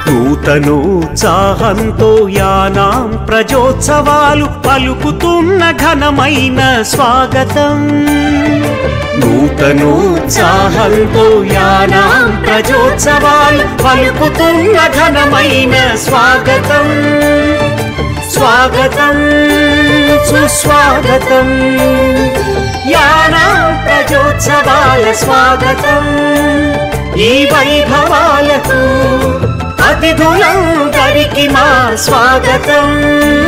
నూతనోత్సాహంతో యానాం ప్రజోత్సవాలు పలుకుతున్న ఘనమైన స్వాగతం నూతనోత్సాహంతో యానాం ప్రజోత్సవాలు పలుకుతున్న ఘనమైన స్వాగతం స్వాగతం సుస్వాగతం యానాం ప్రజోత్సవాల స్వాగతం ఈ వైభవాలకు అతిథులందరికి మా స్వాగతం